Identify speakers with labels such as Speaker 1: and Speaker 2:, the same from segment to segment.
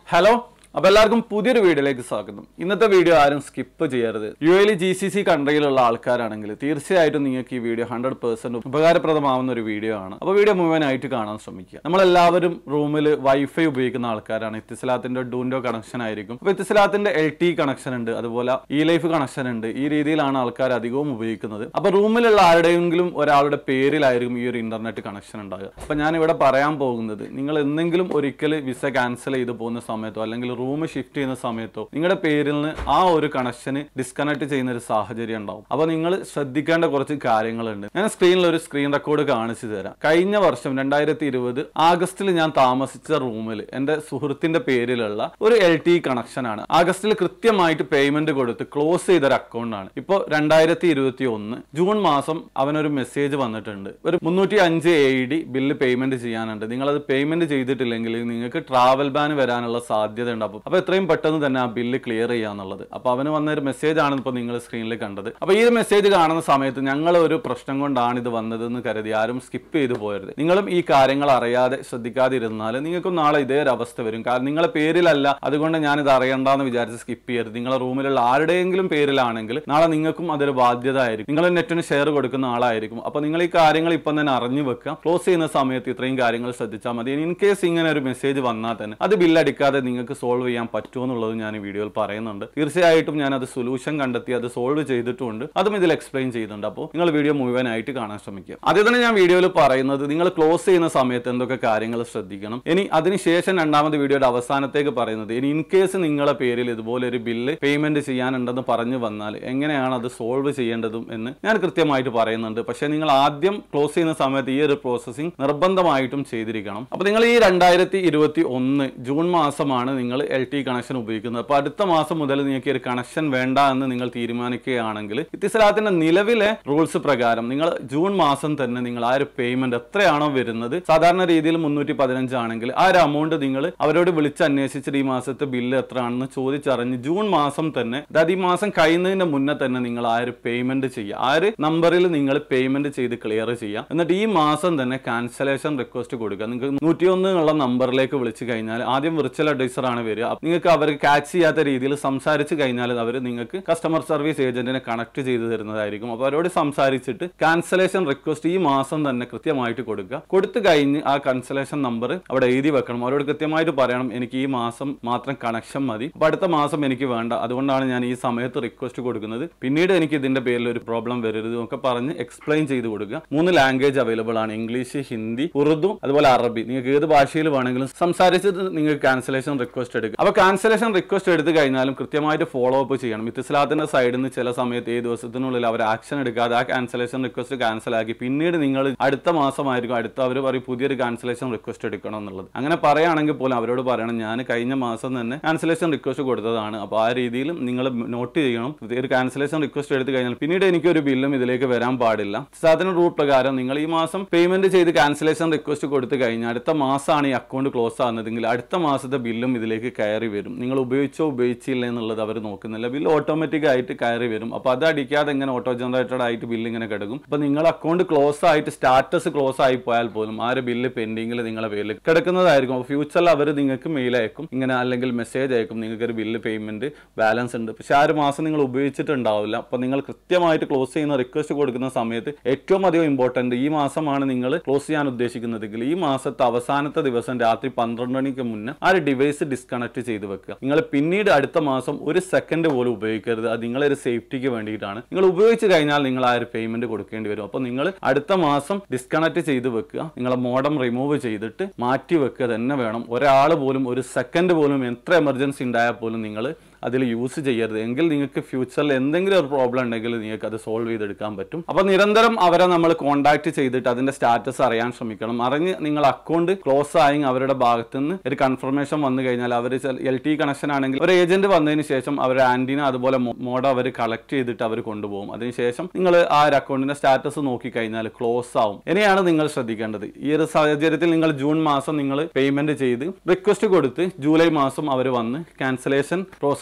Speaker 1: hello അപ്പൊ എല്ലാവർക്കും പുതിയൊരു വീഡിയോയിലേക്ക് സ്വാഗതം ഇന്നത്തെ വീഡിയോ ആരും സ്കിപ്പ് ചെയ്യരുത് യു എയിൽ ജി സി സി കൺട്രിയിലുള്ള ആൾക്കാരാണെങ്കിൽ തീർച്ചയായിട്ടും നിങ്ങൾക്ക് ഈ വീഡിയോ ഹൺഡ്രഡ് പെർസെന്റ് ഉപകാരപ്രദമാവുന്ന ഒരു വീഡിയോ ആണ് അപ്പോൾ വീഡിയോ മുഴുവനായിട്ട് കാണാൻ ശ്രമിക്കുക നമ്മളെല്ലാവരും റൂമിൽ വൈഫൈ ഉപയോഗിക്കുന്ന ആൾക്കാരാണ് ഇത്തിസലാത്തിന്റെ ഡൂൻഡോ കണക്ഷൻ ആയിരിക്കും അപ്പോൾ ഇത്തിസലാത്തിന്റെ എൽ ടി കണക്ഷൻ ഉണ്ട് അതുപോലെ ഇ ലൈഫ് കണക്ഷൻ ഉണ്ട് ഈ രീതിയിലാണ് ആൾക്കാർ അധികവും ഉപയോഗിക്കുന്നത് അപ്പോൾ റൂമിലുള്ള ആരുടെയെങ്കിലും ഒരാളുടെ പേരിലായിരിക്കും ഈ ഒരു ഇന്റർനെറ്റ് കണക്ഷൻ ഉണ്ടാകുക അപ്പോൾ ഞാൻ ഇവിടെ പറയാൻ പോകുന്നത് നിങ്ങൾ എന്തെങ്കിലും ഒരിക്കൽ വിസ ക്യാൻസൽ ചെയ്ത് പോകുന്ന സമയത്തോ അല്ലെങ്കിൽ റൂം ഷിഫ്റ്റ് ചെയ്യുന്ന സമയത്തോ നിങ്ങളുടെ പേരിൽ നിന്ന് ആ ഒരു കണക്ഷന് ഡിസ്കണക്ട് ചെയ്യുന്ന ഒരു സാഹചര്യം ഉണ്ടാവും അപ്പോൾ നിങ്ങൾ ശ്രദ്ധിക്കേണ്ട കുറച്ച് കാര്യങ്ങളുണ്ട് ഞാൻ സ്ക്രീനിൽ ഒരു സ്ക്രീൻ റെക്കോർഡ് കാണിച്ചു തരാം കഴിഞ്ഞ വർഷം രണ്ടായിരത്തി ഇരുപത് ആഗസ്റ്റിൽ ഞാൻ താമസിച്ച റൂമിൽ എൻ്റെ സുഹൃത്തിന്റെ പേരിലുള്ള ഒരു എൽ ടി കണക്ഷൻ ആണ് ആഗസ്റ്റിൽ കൃത്യമായിട്ട് പേയ്മെന്റ് കൊടുത്ത് ക്ലോസ് ചെയ്ത ഒരു അക്കൗണ്ട് ആണ് ഇപ്പോൾ രണ്ടായിരത്തി ഇരുപത്തി ഒന്ന് ജൂൺ മാസം അവനൊരു മെസ്സേജ് വന്നിട്ടുണ്ട് ഒരു മുന്നൂറ്റി അഞ്ച് എ ഡി ബില്ല് പേയ്മെന്റ് ചെയ്യാനുണ്ട് നിങ്ങളത് പേയ്മെന്റ് ചെയ്തിട്ടില്ലെങ്കിൽ നിങ്ങൾക്ക് ട്രാവൽ ബാൻ വരാനുള്ള സാധ്യത ഉണ്ട് അപ്പോൾ അപ്പോൾ എത്രയും പെട്ടെന്ന് തന്നെ ആ ബില്ല് ക്ലിയർ ചെയ്യാന്നുള്ളത് അപ്പോൾ അവന് വന്ന ഒരു മെസ്സേജ് ആണ് ഇപ്പോൾ നിങ്ങൾ സ്ക്രീനിൽ കണ്ടത് അപ്പോൾ ഈ ഒരു മെസ്സേജ് കാണുന്ന സമയത്ത് ഞങ്ങൾ ഒരു പ്രശ്നം കൊണ്ടാണ് ഇത് വന്നതെന്ന് കരുതി ആരും സ്കിപ്പ് ചെയ്തു പോയരുത് നിങ്ങളും ഈ കാര്യങ്ങൾ അറിയാതെ ശ്രദ്ധിക്കാതിരുന്നാൽ നിങ്ങൾക്കും നാളെ ഇതേ ഒരു അവസ്ഥ വരും കാരണം നിങ്ങളെ പേരിലല്ല അതുകൊണ്ട് ഞാൻ ഇത് അറിയണ്ടെന്ന് വിചാരിച്ച് സ്കിപ്പ് ചെയ്യരുത് നിങ്ങളെ റൂമിലുള്ള ആരുടെയെങ്കിലും പേരിലാണെങ്കിൽ നാളെ നിങ്ങൾക്കും അതൊരു ബാധ്യത ആയിരിക്കും നിങ്ങൾ നെറ്റിന് ഷെയർ കൊടുക്കുന്ന ആളായിരിക്കും അപ്പോൾ നിങ്ങൾ ഈ കാര്യങ്ങൾ ഇപ്പം തന്നെ അറിഞ്ഞു വെക്കുക ക്ലോസ് ചെയ്യുന്ന സമയത്ത് ഇത്രയും കാര്യങ്ങൾ ശ്രദ്ധിച്ചാൽ മതി ഇൻ കേസ് ഇങ്ങനെ ഒരു മെസ്സേജ് വന്നാൽ തന്നെ അത് ബില്ലടിക്കാതെ നിങ്ങൾക്ക് സോൾവ് ചെയ്യാൻ പറ്റുമോ എന്നുള്ളത് ഞാൻ ഈ വീഡിയോയിൽ പറയുന്നുണ്ട് തീർച്ചയായിട്ടും ഞാൻ അത് സൊല്യൂഷൻ കണ്ടെത്തി അത് സോൾവ് ചെയ്തിട്ടുണ്ട് അതും ഇതിൽ എക്സ്പ്ലെയിൻ ചെയ്യുന്നുണ്ട് അപ്പോൾ നിങ്ങൾ വീഡിയോ മുഴുവനായിട്ട് കാണാൻ ശ്രമിക്കുക ആദ്യം തന്നെ ഞാൻ വീഡിയോയിൽ പറയുന്നത് നിങ്ങൾ ക്ലോസ് ചെയ്യുന്ന സമയത്ത് എന്തൊക്കെ കാര്യങ്ങൾ ശ്രദ്ധിക്കണം ഇനി അതിനുശേഷം രണ്ടാമത് വീഡിയോയുടെ അവസാനത്തേക്ക് പറയുന്നത് ഇനി ഇൻ കേസ് നിങ്ങളെ പേരിൽ ഇതുപോലെ ഒരു ബില്ല് പേയ്മെന്റ് ചെയ്യാനുണ്ടെന്ന് പറഞ്ഞു വന്നാൽ എങ്ങനെയാണ് അത് സോൾവ് ചെയ്യേണ്ടതും എന്ന് ഞാൻ കൃത്യമായിട്ട് പറയുന്നുണ്ട് പക്ഷേ നിങ്ങൾ ആദ്യം ക്ലോസ് ചെയ്യുന്ന സമയത്ത് ഈ ഒരു പ്രോസസ്സിംഗ് നിർബന്ധമായിട്ടും ചെയ്തിരിക്കണം അപ്പോൾ നിങ്ങൾ ഈ രണ്ടായിരത്തി ഇരുപത്തി ഒന്ന് ജൂൺ മാസമാണ് നിങ്ങൾ എൽ ടി കണക്ഷൻ ഉപയോഗിക്കുന്നത് അപ്പോൾ അടുത്ത മാസം മുതൽ നിങ്ങൾക്ക് ഒരു കണക്ഷൻ വേണ്ട എന്ന് നിങ്ങൾ തീരുമാനിക്കുകയാണെങ്കിൽ ഇത്തിസലാത്തിന്റെ നിലവിലെ റൂൾസ് പ്രകാരം നിങ്ങൾ ജൂൺ മാസം തന്നെ നിങ്ങൾ ആ ഒരു പേയ്മെന്റ് എത്രയാണോ വരുന്നത് സാധാരണ രീതിയിൽ മുന്നൂറ്റി പതിനഞ്ച് ആണെങ്കിൽ ആ ഒരു എമൗണ്ട് നിങ്ങൾ അവരോട് വിളിച്ച് അന്വേഷിച്ചിട്ട് ഈ മാസത്തെ ബില്ല് എത്രയാണെന്ന് ചോദിച്ചറിഞ്ഞ് ജൂൺ മാസം തന്നെ അതായത് ഈ മാസം കഴിയുന്നതിന് മുന്നേ തന്നെ നിങ്ങൾ ആ ഒരു പേയ്മെന്റ് ചെയ്യുക ആ ഒരു നമ്പറിൽ നിങ്ങൾ പേയ്മെന്റ് ചെയ്ത് ക്ലിയർ ചെയ്യുക എന്നിട്ട് ഈ മാസം തന്നെ ക്യാൻസലേഷൻ റിക്വസ്റ്റ് കൊടുക്കുക നിങ്ങൾക്ക് നൂറ്റിയൊന്ന് എന്നുള്ള നമ്പറിലേക്ക് വിളിച്ചു കഴിഞ്ഞാൽ ആദ്യം വിർച്വൽ അഡ്വൈസർ ആണ് വരിക അപ്പൊ നിങ്ങൾക്ക് അവർ ക്യാച്ച് ചെയ്യാത്ത രീതിയിൽ സംസാരിച്ച് കഴിഞ്ഞാൽ അവർ നിങ്ങൾക്ക് കസ്റ്റമർ സർവീസ് ഏജന്റിനെ കണക്ട് ചെയ്തു തരുന്നതായിരിക്കും അപ്പോൾ അവരോട് സംസാരിച്ചിട്ട് ക്യാൻസലേഷൻ റിക്വസ്റ്റ് ഈ മാസം തന്നെ കൃത്യമായിട്ട് കൊടുക്കുക കൊടുത്തു കഴിഞ്ഞ് ആ കൺസലേഷൻ നമ്പർ അവിടെ എഴുതി വെക്കണം അവരോട് കൃത്യമായിട്ട് പറയണം എനിക്ക് ഈ മാസം മാത്രം കണക്ഷൻ മതി അപ്പൊ അടുത്ത മാസം എനിക്ക് വേണ്ട അതുകൊണ്ടാണ് ഞാൻ ഈ സമയത്ത് റിക്വസ്റ്റ് കൊടുക്കുന്നത് പിന്നീട് എനിക്ക് ഇതിന്റെ പേരിൽ ഒരു പ്രോബ്ലം വരരുത് എന്നൊക്കെ പറഞ്ഞ് എക്സ്പ്ലെയിൻ ചെയ്ത് കൊടുക്കുക മൂന്ന് ലാംഗ്വേജ് അവൈലബിൾ ആണ് ഇംഗ്ലീഷ് ഹിന്ദി ഉറുദു അതുപോലെ അറബി നിങ്ങൾക്ക് ഏത് ഭാഷയിൽ വേണമെങ്കിലും സംസാരിച്ചിട്ട് നിങ്ങൾക്ക് ക്യാൻസലേഷൻ റിക്വസ്റ്റ് എടുക്കുക അപ്പൊ ക്യാൻസലേഷൻ റിക്വസ്റ്റ് എടുത്തു കഴിഞ്ഞാലും കൃത്യമായിട്ട് ഫോളോ അപ്പ് ചെയ്യണം ഇത്തിസ്ലാത്തിന്റെ സൈഡിൽ നിന്ന് ചില സമയത്ത് ഏത് ദിവസത്തിനുള്ളിൽ അവർ ആക്ഷൻ എടുക്കാതെ ആ ക്യാൻസലേഷൻ റിക്വസ്റ്റ് ക്യാൻസൽ ആക്കി പിന്നീട് നിങ്ങൾ അടുത്ത മാസമായിരിക്കും അടുത്ത അവർ പറയും പുതിയൊരു ക്യാൻസലേഷൻ റിക്വസ്റ്റ് എടുക്കണം എന്നുള്ളത് അങ്ങനെ പറയുകയാണെങ്കിൽ പോലും അവരോട് പറയണം ഞാൻ കഴിഞ്ഞ മാസം തന്നെ ക്യാൻസലേഷൻ റിക്വസ്റ്റ് കൊടുത്തതാണ് അപ്പോൾ ആ രീതിയിൽ നിങ്ങൾ നോട്ട് ചെയ്യണം ഒരു ക്യാൻസലേഷൻ റിക്വസ്റ്റ് എടുത്തു കഴിഞ്ഞാൽ പിന്നീട് എനിക്ക് ഒരു ബില്ലും ഇതിലേക്ക് വരാൻ പാടില്ല സാധാരണ റൂൾ പ്രകാരം നിങ്ങൾ ഈ മാസം പേയ്മെന്റ് ചെയ്ത് ക്യാൻസലേഷൻ റിക്വസ്റ്റ് കൊടുത്തു കഴിഞ്ഞാൽ അടുത്ത മാസമാണ് ഈ അക്കൗണ്ട് ക്ലോസ് ആകുന്നതെങ്കിൽ അടുത്ത മാസത്തെ ബില്ലും ഇതിലേക്ക് കയറി വരും നിങ്ങൾ ഉപയോഗിച്ചോ ഉപയോഗിച്ചില്ല എന്നുള്ളത് അവർ നോക്കുന്നില്ല ബില്ല് ഓട്ടോമാറ്റിക് ആയിട്ട് കയറി വരും അപ്പോൾ അത് അടിക്കാതെ ഇങ്ങനെ ഓട്ടോ ജനറേറ്റഡ് ആയിട്ട് ബില്ല് ഇങ്ങനെ കിടക്കും അപ്പോൾ നിങ്ങൾ അക്കൗണ്ട് ക്ലോസ് ആയിട്ട് സ്റ്റാറ്റസ് ക്ലോസ് ആയി പോയാൽ പോലും ആ ഒരു ബില്ല് പെൻഡിങ്ങിൽ നിങ്ങളെ പേരിൽ കിടക്കുന്നതായിരിക്കും അപ്പോൾ ഫ്യൂച്ചറിൽ അവർ നിങ്ങൾക്ക് മെയിൽ അയക്കും ഇങ്ങനെ അല്ലെങ്കിൽ മെസ്സേജ് അയക്കും നിങ്ങൾക്ക് ഒരു ബില്ല് പേയ്മെന്റ് ബാലൻസ് ഉണ്ട് പക്ഷെ ആ ഒരു മാസം നിങ്ങൾ ഉപയോഗിച്ചിട്ടുണ്ടാവില്ല അപ്പോൾ നിങ്ങൾ കൃത്യമായിട്ട് ക്ലോസ് ചെയ്യുന്ന റിക്വസ്റ്റ് കൊടുക്കുന്ന സമയത്ത് ഏറ്റവും അധികം ഇമ്പോർട്ടന്റ് ഈ മാസമാണ് നിങ്ങൾ ക്ലോസ് ചെയ്യാൻ ഉദ്ദേശിക്കുന്നതെങ്കിൽ ഈ മാസത്തെ അവസാനത്തെ ദിവസം രാത്രി പന്ത്രണ്ട് മണിക്ക് മുന്നേ ആ ഒരു ഡിവൈസ് ഡിസ്കണക്ട് ചെയ്ത് വെക്കുക നിങ്ങൾ പിന്നീട് അടുത്ത മാസം ഒരു സെക്കൻഡ് പോലും ഉപയോഗിക്കരുത് അത് നിങ്ങളെ ഒരു സേഫ്റ്റിക്ക് വേണ്ടിയിട്ടാണ് നിങ്ങൾ ഉപയോഗിച്ച് കഴിഞ്ഞാൽ നിങ്ങൾ ആ ഒരു പേയ്മെന്റ് കൊടുക്കേണ്ടി വരും അപ്പോൾ നിങ്ങൾ അടുത്ത മാസം ഡിസ്കണക്ട് ചെയ്ത് വെക്കുക നിങ്ങളെ മോഡം റിമൂവ് ചെയ്തിട്ട് മാറ്റി വെക്കുക തന്നെ വേണം ഒരാൾ പോലും ഒരു സെക്കൻഡ് പോലും എത്ര എമർജൻസി ഉണ്ടായാൽ പോലും നിങ്ങൾ അതിൽ യൂസ് ചെയ്യരുത് എങ്കിൽ നിങ്ങൾക്ക് ഫ്യൂച്ചറിൽ എന്തെങ്കിലും ഒരു പ്രോബ്ലം ഉണ്ടെങ്കിൽ നിങ്ങൾക്ക് അത് സോൾവ് ചെയ്തെടുക്കാൻ പറ്റും അപ്പോൾ നിരന്തരം അവരെ നമ്മൾ കോൺടാക്ട് ചെയ്തിട്ട് അതിന്റെ സ്റ്റാറ്റസ് അറിയാൻ ശ്രമിക്കണം അറിഞ്ഞ് നിങ്ങൾ അക്കൗണ്ട് ക്ലോസ് ആയി അവരുടെ ഭാഗത്ത് നിന്ന് ഒരു കൺഫർമേഷൻ വന്നു കഴിഞ്ഞാൽ അവർ എൽ ടി കണക്ഷൻ ആണെങ്കിൽ ഒരു ഏജന്റ് വന്നതിന് ശേഷം അവരുടെ ആന്റിന അതുപോലെ മോഡ അവർ കളക്ട് ചെയ്തിട്ട് അവർ കൊണ്ടുപോകും അതിനുശേഷം നിങ്ങൾ ആ ഒരു അക്കൗണ്ടിന്റെ സ്റ്റാറ്റസ് നോക്കി കഴിഞ്ഞാൽ ക്ലോസ് ആവും ഇനിയാണ് നിങ്ങൾ ശ്രദ്ധിക്കേണ്ടത് ഈ ഒരു സാഹചര്യത്തിൽ നിങ്ങൾ ജൂൺ മാസം നിങ്ങൾ പേയ്മെന്റ് ചെയ്ത് റിക്വസ്റ്റ് കൊടുത്ത് ജൂലൈ മാസം അവർ വന്ന് ക്യാൻസലേഷൻ പ്രോസസ്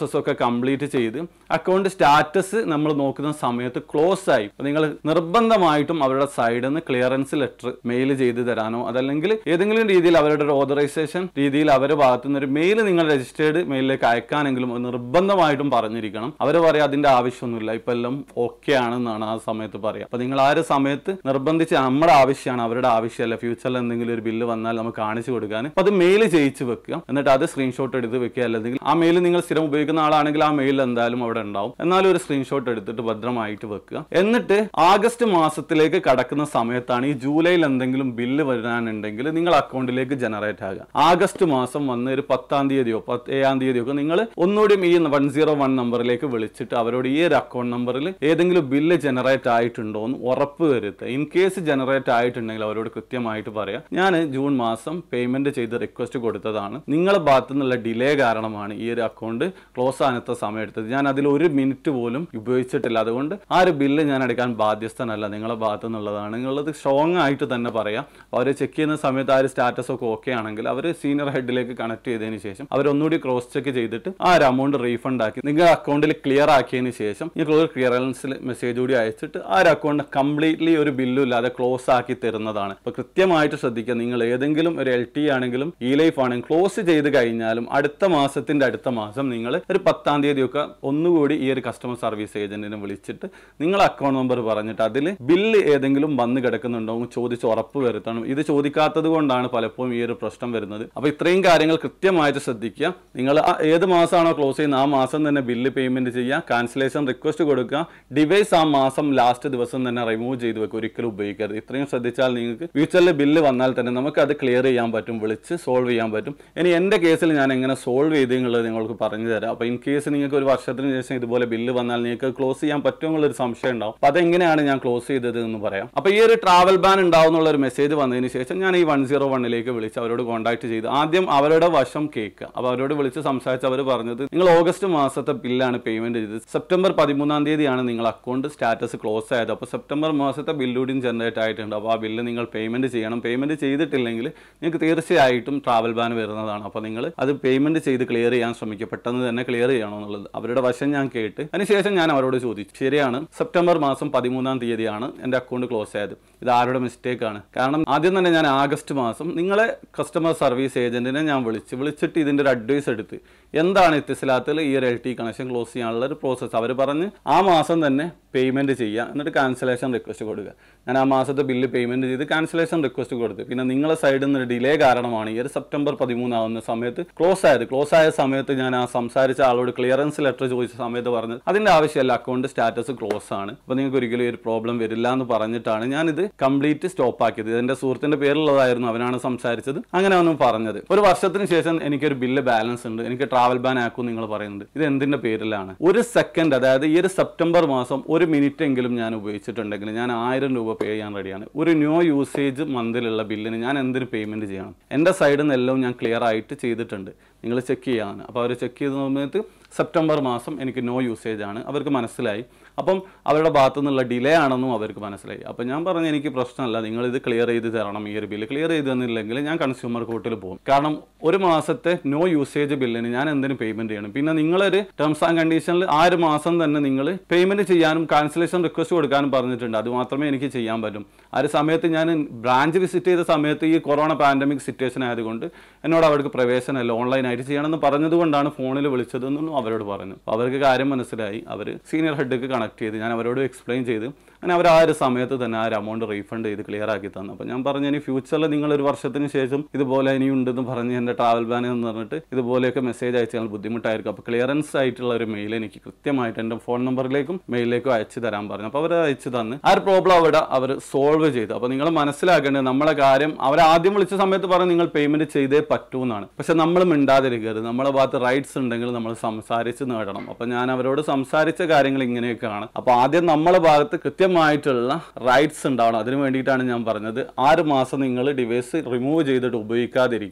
Speaker 1: പ്രോസസ്സൊക്കെ കംപ്ലീറ്റ് ചെയ്ത് അക്കൗണ്ട് സ്റ്റാറ്റസ് നമ്മൾ നോക്കുന്ന സമയത്ത് ക്ലോസ് ആയി അപ്പോൾ നിങ്ങൾ നിർബന്ധമായിട്ടും അവരുടെ സൈഡിൽ നിന്ന് ക്ലിയറൻസ് ലെറ്റർ മെയിൽ ചെയ്ത് തരാനോ അതല്ലെങ്കിൽ ഏതെങ്കിലും രീതിയിൽ അവരുടെ ഒരു ഓതറൈസേഷൻ രീതിയിൽ അവരുടെ ഭാഗത്തു നിന്ന് ഒരു മെയിൽ നിങ്ങൾ രജിസ്റ്റേർഡ് മെയിലിലേക്ക് അയക്കാനെങ്കിലും അത് നിർബന്ധമായിട്ടും പറഞ്ഞിരിക്കണം അവർ പറയാം അതിന്റെ ആവശ്യമൊന്നുമില്ല ഇപ്പൊ എല്ലാം ഓക്കെ ആണെന്നാണ് ആ സമയത്ത് പറയുക അപ്പൊ നിങ്ങൾ ആ ഒരു സമയത്ത് നിർബന്ധിച്ച് നമ്മുടെ ആവശ്യമാണ് അവരുടെ ആവശ്യമല്ല ഫ്യൂച്ചറിൽ എന്തെങ്കിലും ഒരു ബില്ല് വന്നാൽ നമുക്ക് കാണിച്ചു കൊടുക്കാൻ അപ്പൊ അത് മെയിൽ ചെയ്യിച്ച് വെക്കുക എന്നിട്ട് അത് സ്ക്രീൻഷോട്ട് എടുത്ത് വെക്കുക അല്ലെങ്കിൽ ആ മെയിൽ നിങ്ങൾ സ്ഥിരം ഉപയോഗിക്കുന്ന ആളാണെങ്കിൽ ആ മെയിൽ എന്തായാലും അവിടെ ഉണ്ടാവും എന്നാലും ഒരു സ്ക്രീൻഷോട്ട് എടുത്തിട്ട് ഭദ്രമായിട്ട് വെക്കുക എന്നിട്ട് ആഗസ്റ്റ് മാസത്തിലേക്ക് കടക്കുന്ന സമയത്താണ് ഈ ജൂലൈയിൽ എന്തെങ്കിലും ബില്ല് വരാനുണ്ടെങ്കിൽ നിങ്ങൾ അക്കൗണ്ടിലേക്ക് ജനറേറ്റ് ആകുക ആഗസ്റ്റ് മാസം വന്ന് ഒരു പത്താം തീയതിയോ പത്ത് ഏഴാം തീയതിയോ ഒക്കെ നിങ്ങൾ ഒന്നുകൂടിയും ഈ വൺ സീറോ വൺ നമ്പറിലേക്ക് വിളിച്ചിട്ട് അവരോട് ഈ ഒരു അക്കൗണ്ട് നമ്പറിൽ ഏതെങ്കിലും ബില്ല് ജനറേറ്റ് ആയിട്ടുണ്ടോ എന്ന് ഉറപ്പ് വരുത്തുക ഇൻ കേസ് ജനറേറ്റ് ആയിട്ടുണ്ടെങ്കിൽ അവരോട് കൃത്യമായിട്ട് പറയാം ഞാൻ ജൂൺ മാസം പേയ്മെന്റ് ചെയ്ത് റിക്വസ്റ്റ് കൊടുത്തതാണ് നിങ്ങളുടെ ഭാഗത്തു നിന്നുള്ള ഡിലേ കാരണമാണ് ഈ ഒരു അക്കൗണ്ട് ക്ലോസ് ആനത്തെ സമയം എടുത്തത് ഞാൻ അതിൽ ഒരു മിനിറ്റ് പോലും ഉപയോഗിച്ചിട്ടില്ല അതുകൊണ്ട് ആ ഒരു ബില്ല് ഞാൻ എടുക്കാൻ ബാധ്യസ്ഥനല്ല നിങ്ങളുടെ ഭാഗത്തു നിന്നുള്ളതാണ് നിങ്ങളത് സ്ട്രോങ് ആയിട്ട് തന്നെ പറയാം അവർ ചെക്ക് ചെയ്യുന്ന സമയത്ത് ആ ഒരു സ്റ്റാറ്റസ് ഒക്കെ ഓക്കെ ആണെങ്കിൽ അവർ സീനിയർ ഹെഡിലേക്ക് കണക്ട് ചെയ്തതിന് ശേഷം അവർ ഒന്നുകൂടി ക്രോസ് ചെക്ക് ചെയ്തിട്ട് ആ ഒരു എമൗണ്ട് റീഫണ്ട് ആക്കി നിങ്ങളുടെ അക്കൗണ്ടിൽ ക്ലിയർ ആക്കിയതിന് ശേഷം നിങ്ങൾ ഒരു ക്ലിയറൻസിൽ മെസ്സേജ് കൂടി അയച്ചിട്ട് ആ ഒരു അക്കൗണ്ട് കംപ്ലീറ്റ്ലി ഒരു ബില്ലും ഇല്ലാതെ ക്ലോസ് ആക്കി തരുന്നതാണ് അപ്പോൾ കൃത്യമായിട്ട് ശ്രദ്ധിക്കുക നിങ്ങൾ ഏതെങ്കിലും ഒരു എൽ ടി ആണെങ്കിലും ഇ ലൈഫ് ആണെങ്കിലും ക്ലോസ് ചെയ്ത് കഴിഞ്ഞാലും അടുത്ത മാസത്തിന്റെ അടുത്ത മാസം നിങ്ങൾ ഒരു പത്താം തീയതി ഒക്കെ ഒന്നുകൂടി ഈ ഒരു കസ്റ്റമർ സർവീസ് ഏജന്റിനെ വിളിച്ചിട്ട് നിങ്ങൾ അക്കൗണ്ട് നമ്പർ പറഞ്ഞിട്ട് അതിൽ ബില്ല് ഏതെങ്കിലും വന്ന് കിടക്കുന്നുണ്ടോ എന്ന് ചോദിച്ച് ഉറപ്പ് വരുത്തണം ഇത് ചോദിക്കാത്തത് കൊണ്ടാണ് പലപ്പോഴും ഈ ഒരു പ്രശ്നം വരുന്നത് അപ്പോൾ ഇത്രയും കാര്യങ്ങൾ കൃത്യമായിട്ട് ശ്രദ്ധിക്കുക നിങ്ങൾ ആ ഏത് മാസമാണോ ക്ലോസ് ചെയ്യുന്നത് ആ മാസം തന്നെ ബില്ല് പേയ്മെന്റ് ചെയ്യുക കാൻസലേഷൻ റിക്വസ്റ്റ് കൊടുക്കുക ഡിവൈസ് ആ മാസം ലാസ്റ്റ് ദിവസം തന്നെ റിമൂവ് ചെയ്ത് വെക്കുക ഒരിക്കലും ഉപയോഗിക്കരുത് ഇത്രയും ശ്രദ്ധിച്ചാൽ നിങ്ങൾക്ക് ഫ്യൂച്ചറിൽ ബില്ല് വന്നാൽ തന്നെ നമുക്ക് അത് ക്ലിയർ ചെയ്യാൻ പറ്റും വിളിച്ച് സോൾവ് ചെയ്യാൻ പറ്റും ഇനി എൻ്റെ കേസിൽ ഞാൻ എങ്ങനെ സോൾവ് ചെയ്ത് എന്നുള്ളത് നിങ്ങൾക്ക് പറഞ്ഞു തരാം അപ്പോൾ ഇൻ കേസ് നിങ്ങൾക്ക് ഒരു വർഷത്തിന് ശേഷം ഇതുപോലെ ബില്ല് വന്നാൽ നിങ്ങൾക്ക് ക്ലോസ് ചെയ്യാൻ പറ്റുമോ എന്നുള്ളൊരു സംശയം ഉണ്ടാവും അപ്പോൾ അതെങ്ങനെയാണ് ഞാൻ ക്ലോസ് ചെയ്തത് എന്ന് പറയാം അപ്പോൾ ഈ ഒരു ട്രാവൽ ബാൻ ഉണ്ടാവും എന്നുള്ള ഒരു മെസ്സേജ് വന്നതിന് ശേഷം ഞാൻ ഈ വൺ സീറോ വണ്ണിലേക്ക് വിളിച്ച് അവരോട് കോൺടാക്ട് ചെയ്ത് ആദ്യം അവരുടെ വശം കേൾക്കുക അപ്പോൾ അവരോട് വിളിച്ച് സംസാരിച്ച് അവർ പറഞ്ഞത് നിങ്ങൾ ഓഗസ്റ്റ് മാസത്തെ ബില്ലാണ് പേയ്മെന്റ് ചെയ്തത് സെപ്റ്റംബർ പതിമൂന്നാം തീയതിയാണ് നിങ്ങൾ അക്കൗണ്ട് സ്റ്റാറ്റസ് ക്ലോസ് ആയത് അപ്പോൾ സെപ്റ്റംബർ മാസത്തെ ബില്ലൂടിയും ജനറേറ്റ് ആയിട്ടുണ്ട് അപ്പോൾ ആ ബില്ല് നിങ്ങൾ പേയ്മെന്റ് ചെയ്യണം പേയ്മെന്റ് ചെയ്തിട്ടില്ലെങ്കിൽ നിങ്ങൾക്ക് തീർച്ചയായിട്ടും ട്രാവൽ ബാൻ വരുന്നതാണ് അപ്പോൾ നിങ്ങൾ അത് പേയ്മെന്റ് ചെയ്ത് ക്ലിയർ ചെയ്യാൻ ശ്രമിക്കുക പെട്ടെന്ന് തന്നെ ക്ലിയർ ചെയ്യണം എന്നുള്ളത് അവരുടെ വശം ഞാൻ കേട്ട് അതിനുശേഷം ഞാൻ അവരോട് ചോദിച്ചു ശരിയാണ് സെപ്റ്റംബർ മാസം പതിമൂന്നാം തീയതിയാണ് എൻ്റെ അക്കൗണ്ട് ക്ലോസ് ആയത് ഇത് ആരുടെ മിസ്റ്റേക്ക് ആണ് കാരണം ആദ്യം തന്നെ ഞാൻ ആഗസ്റ്റ് മാസം നിങ്ങളെ കസ്റ്റമർ സർവീസ് ഏജന്റിനെ ഞാൻ വിളിച്ച് വിളിച്ചിട്ട് ഇതിന്റെ ഒരു അഡ്വൈസ് എടുത്ത് എന്താണ് ഇത്തിസ്ലാത്തിൽ ഈ ഒരു എൽ ടി കണക്ഷൻ ക്ലോസ് ചെയ്യാനുള്ള ഒരു പ്രോസസ്സ് അവർ പറഞ്ഞ് ആ മാസം തന്നെ പേയ്മെന്റ് ചെയ്യുക എന്നിട്ട് ക്യാൻസലേഷൻ റിക്വസ്റ്റ് കൊടുക്കുക ഞാൻ ആ മാസത്തെ ബില്ല് പേയ്മെന്റ് ചെയ്ത് ക്യാൻസലേഷൻ റിക്വസ്റ്റ് കൊടുത്തു പിന്നെ നിങ്ങളെ സൈഡിൽ നിന്ന് ഡിലേ കാരണമാണ് ഈ ഒരു സെപ്റ്റംബർ പതിമൂന്നാവുന്ന സമയത്ത് ക്ലോസ് ആയത് ക്ലോസ് ആയ സമയത്ത് ഞാൻ ആ സംസാരിച്ച ആളോട് ക്ലിയറൻസ് ലെറ്റർ ചോദിച്ച സമയത്ത് പറഞ്ഞത് അതിന്റെ ആവശ്യമല്ല അക്കൗണ്ട് സ്റ്റാറ്റസ് ക്ലോസ് ആണ് അപ്പോൾ നിങ്ങൾക്ക് ഒരിക്കലും ഈ ഒരു പ്രോബ്ലം വരില്ല എന്ന് പറഞ്ഞിട്ടാണ് ഞാനിത് കംപ്ലീറ്റ് സ്റ്റോപ്പ് ആക്കിയത് എന്റെ സുഹൃത്തിന്റെ പേരിലുള്ളതായിരുന്നു അവനാണ് സംസാരിച്ചത് അങ്ങനെ ഒന്നും പറഞ്ഞത് ഒരു വർഷത്തിന് ശേഷം എനിക്കൊരു ബില്ല് ബാലൻസ് ഉണ്ട് എനിക്ക് ട്രാവൽ ബാൻ ആക്കും നിങ്ങൾ പറയുന്നത് ഇത് എന്തിന്റെ പേരിലാണ് ഒരു സെക്കൻഡ് അതായത് ഈ ഒരു സെപ്റ്റംബർ മാസം ഒരു മിനിറ്റ് എങ്കിലും ഞാൻ ഉപയോഗിച്ചിട്ടുണ്ടെങ്കിൽ ഞാൻ ആയിരം രൂപ പേ ചെയ്യാൻ റെഡിയാണ് ഒരു നോ യൂസേജ് മന്തിലുള്ള ബില്ലിന് ഞാൻ എന്തിന് പേയ്മെന്റ് ചെയ്യണം എൻ്റെ സൈഡിൽ നിന്ന് എല്ലാം ഞാൻ ക്ലിയർ ആയിട്ട് ചെയ്തിട്ടുണ്ട് നിങ്ങൾ ചെക്ക് ചെയ്യാന്ന് അപ്പോൾ അവർ ചെക്ക് ചെയ്ത സമയത്ത് സെപ്റ്റംബർ മാസം എനിക്ക് നോ യൂസേജ് ആണ് അവർക്ക് മനസ്സിലായി അപ്പം അവരുടെ ഭാഗത്തു നിന്നുള്ള ഡിലേ ആണെന്നും അവർക്ക് മനസ്സിലായി അപ്പം ഞാൻ പറഞ്ഞു എനിക്ക് പ്രശ്നമല്ല നിങ്ങൾ ഇത് ക്ലിയർ ചെയ്ത് തരണം ഈ ഒരു ബില്ല് ക്ലിയർ ചെയ്ത് തന്നില്ലെങ്കിൽ ഞാൻ കൺസ്യൂമർ കോർട്ടിൽ പോകും കാരണം ഒരു മാസത്തെ നോ യൂസേജ് ബില്ലിന് ഞാൻ എന്തിനു പേയ്മെന്റ് ചെയ്യണം പിന്നെ നിങ്ങളൊരു ടേംസ് ആൻഡ് കണ്ടീഷനിൽ ആ ഒരു മാസം തന്നെ നിങ്ങൾ പേയ്മെന്റ് ചെയ്യാനും കാൻസലേഷൻ റിക്വസ്റ്റ് കൊടുക്കാനും പറഞ്ഞിട്ടുണ്ട് അത് മാത്രമേ എനിക്ക് ചെയ്യാൻ പറ്റും ആ ഒരു സമയത്ത് ഞാൻ ബ്രാഞ്ച് വിസിറ്റ് ചെയ്ത സമയത്ത് ഈ കൊറോണ പാൻഡമിക് സിറ്റുവേഷൻ ആയതുകൊണ്ട് എന്നോട് അവർക്ക് പ്രവേശനമല്ല ഓൺലൈനായിട്ട് ചെയ്യണമെന്ന് പറഞ്ഞതുകൊണ്ടാണ് ഫോണിൽ വിളിച്ചതെന്നും അവരോട് പറഞ്ഞു അപ്പോൾ അവർക്ക് കാര്യം മനസ്സിലായി അവർ സീനിയർ ഹെഡ്ക്ക് കണക്ട് ചെയ്ത് ഞാൻ അവരോട് എക്സ്പ്ലെയിൻ ചെയ്ത് അങ്ങനെ അവർ ആ ഒരു സമയത്ത് തന്നെ ആ ഒരു എമൗണ്ട് റീഫണ്ട് ചെയ്ത് ക്ലിയർ ആക്കി തന്നു അപ്പോൾ ഞാൻ പറഞ്ഞു ഇനി ഫ്യൂച്ചറിൽ നിങ്ങൾ ഒരു വർഷത്തിന് ശേഷം ഇതുപോലെ ഇനി ഉണ്ടെന്ന് പറഞ്ഞ് എൻ്റെ ട്രാവൽ ബാൻ എന്ന് പറഞ്ഞിട്ട് ഇതുപോലെയൊക്കെ മെസ്സേജ് അയച്ചാൽ ബുദ്ധിമുട്ടായിരിക്കും അപ്പോൾ ക്ലിയറൻസ് ആയിട്ടുള്ള ഒരു മെയിൽ എനിക്ക് കൃത്യമായിട്ട് എൻ്റെ ഫോൺ നമ്പറിലേക്കും മെയിലിലേക്കും അയച്ചു തരാൻ പറഞ്ഞു അപ്പോൾ അവർ അയച്ചു തന്ന് ആ ഒരു പ്രോബ്ലം അവിടെ അവർ സോൾവ് ചെയ്തു അപ്പോൾ നിങ്ങൾ മനസ്സിലാക്കേണ്ടത് നമ്മളെ കാര്യം അവർ ആദ്യം വിളിച്ച സമയത്ത് പറഞ്ഞു നിങ്ങൾ പേയ്മെന്റ് ചെയ്തേ പറ്റൂ എന്നാണ് പക്ഷെ നമ്മൾ മിണ്ടാതിരിക്കരുത് നമ്മളെ ഭാഗത്ത് റൈറ്റ്സ് ഉണ്ടെങ്കിൽ നമ്മൾ സംസാരിച്ച് നേടണം അപ്പോൾ ഞാൻ അവരോട് സംസാരിച്ച കാര്യങ്ങൾ ഇങ്ങനെയൊക്കെയാണ് അപ്പോൾ ആദ്യം നമ്മളെ ഭാഗത്ത് കൃത്യമായിട്ടുള്ള റൈറ്റ്സ് ഉണ്ടാവണം അതിന് വേണ്ടിയിട്ടാണ് ഞാൻ പറഞ്ഞത് ആറ് മാസം നിങ്ങൾ ഡിവൈസ് റിമൂവ് ചെയ്തിട്ട് ഉപയോഗിക്കാതിരിക്കുക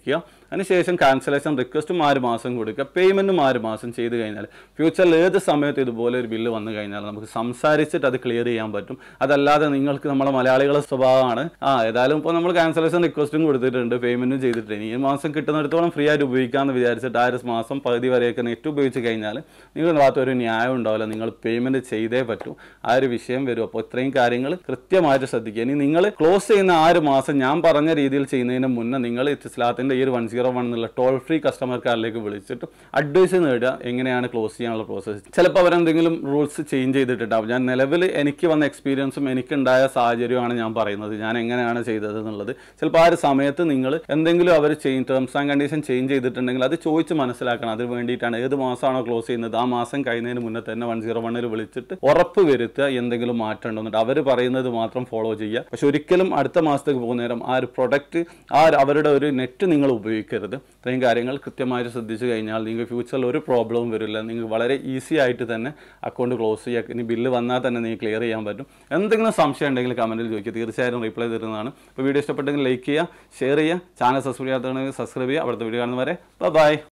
Speaker 1: അതിനുശേഷം ക്യാൻസലേഷൻ റിക്വസ്റ്റും ആറ് മാസം കൊടുക്കുക പേയ്മെൻറ്റും ആറ് മാസം ചെയ്ത് കഴിഞ്ഞാൽ ഫ്യൂച്ചറിൽ ഏത് സമയത്ത് ഇതുപോലെ ഒരു ബില്ല് വന്നു കഴിഞ്ഞാൽ നമുക്ക് സംസാരിച്ചിട്ട് അത് ക്ലിയർ ചെയ്യാൻ പറ്റും അതല്ലാതെ നിങ്ങൾക്ക് നമ്മളെ മലയാളികളുടെ സ്വഭാവമാണ് ആ ഏതായാലും ഇപ്പോൾ നമ്മൾ ക്യാൻസലേഷൻ റിക്വസ്റ്റും കൊടുത്തിട്ടുണ്ട് പേയ്മെൻറ്റും ചെയ്തിട്ടുണ്ട് ഈ മാസം കിട്ടുന്നിടത്തോളം ഫ്രീ ആയിട്ട് ഉപയോഗിക്കാമെന്ന് വിചാരിച്ചിട്ട് ആ ഒരു മാസം പകുതി വരെയൊക്കെ നെറ്റ് ഉപയോഗിച്ച് കഴിഞ്ഞാൽ നിങ്ങളുടെ ഭാഗത്ത് ഒരു ന്യായം ഉണ്ടാവില്ല നിങ്ങൾ പേയ്മെൻറ്റ് ചെയ്തേ പറ്റൂ ആ ഒരു വിഷയം വരും അപ്പോൾ ഇത്രയും കാര്യങ്ങൾ കൃത്യമായിട്ട് ശ്രദ്ധിക്കുക ഇനി നിങ്ങൾ ക്ലോസ് ചെയ്യുന്ന ആ ഒരു മാസം ഞാൻ പറഞ്ഞ രീതിയിൽ ചെയ്യുന്നതിന് മുന്നേ നിങ്ങൾ ഇസ്ലാത്തിൻ്റെ ഈ ഒരു വൺ സീറോ വൺ എന്നുള്ള ടോൾ ഫ്രീ കസ്റ്റമർ കെയറിലേക്ക് വിളിച്ചിട്ട് അഡ്വൈസ് നേടുക എങ്ങനെയാണ് ക്ലോസ് ചെയ്യാനുള്ള പ്രോസസ്സ് ചിലപ്പോൾ അവരെന്തെങ്കിലും റൂൾസ് ചേഞ്ച് ചെയ്തിട്ടുണ്ടാവും ഞാൻ നിലവിൽ എനിക്ക് വന്ന എക്സ്പീരിയൻസും എനിക്കുണ്ടായ സാഹചര്യമാണ് ഞാൻ പറയുന്നത് ഞാൻ എങ്ങനെയാണ് ചെയ്തത് എന്നുള്ളത് ചിലപ്പോൾ ആ ഒരു സമയത്ത് നിങ്ങൾ എന്തെങ്കിലും അവർ change terms and condition change ചെയ്തിട്ടുണ്ടെങ്കിൽ അത് ചോദിച്ച് മനസ്സിലാക്കണം അതിന് വേണ്ടിയിട്ടാണ് ഏത് മാസമാണോ ക്ലോസ് ചെയ്യുന്നത് ആ മാസം കഴിയുന്നതിന് മുന്നേ തന്നെ വൺ സീറോ വണ്ണിൽ വിളിച്ചിട്ട് ഉറപ്പ് വരുത്തുക എന്തെങ്കിലും മാറ്റം ഉണ്ടോ എന്നിട്ട് അവർ പറയുന്നത് മാത്രം ഫോളോ ചെയ്യുക പക്ഷെ ഒരിക്കലും അടുത്ത മാസത്തേക്ക് പോകുന്ന നേരം ആ ഒരു പ്രൊഡക്റ്റ് ആ ഒരു അവരുടെ ഒരു നെറ്റ് നിങ്ങൾ ഉപയോഗിക്കരുത് ഇത്രയും കാര്യങ്ങൾ കൃത്യമായിട്ട് ശ്രദ്ധിച്ചു കഴിഞ്ഞാൽ നിങ്ങൾക്ക് ഫ്യൂച്ചറിൽ ഒരു പ്രോബ്ലവും വരില്ല നിങ്ങൾക്ക് വളരെ ഈസി ആയിട്ട് തന്നെ അക്കൗണ്ട് ക്ലോസ് ചെയ്യുക ഇനി ബില്ല് വന്നാൽ തന്നെ നിങ്ങൾക്ക് ക്ലിയർ ചെയ്യാൻ പറ്റും എന്തെങ്കിലും സംശയം ഉണ്ടെങ്കിൽ കമൻറ്റിൽ ചോദിക്കുക തീർച്ചയായും റിപ്ലൈ തരുന്നതാണ് അപ്പോൾ വീഡിയോ ഇഷ്ടപ്പെട്ടെങ്കിൽ ലൈക്ക് ചെയ്യുക ഷെയർ ചെയ്യുക ചാനൽ സബ്സ്ക്രൈബ് ചെയ്യാത്തതാണെങ്കിൽ സബ്സ്ക്രൈബ് ചെയ്യുക അവിടുത്തെ വീഡിയോ കാണുന്നവരെ ബൈ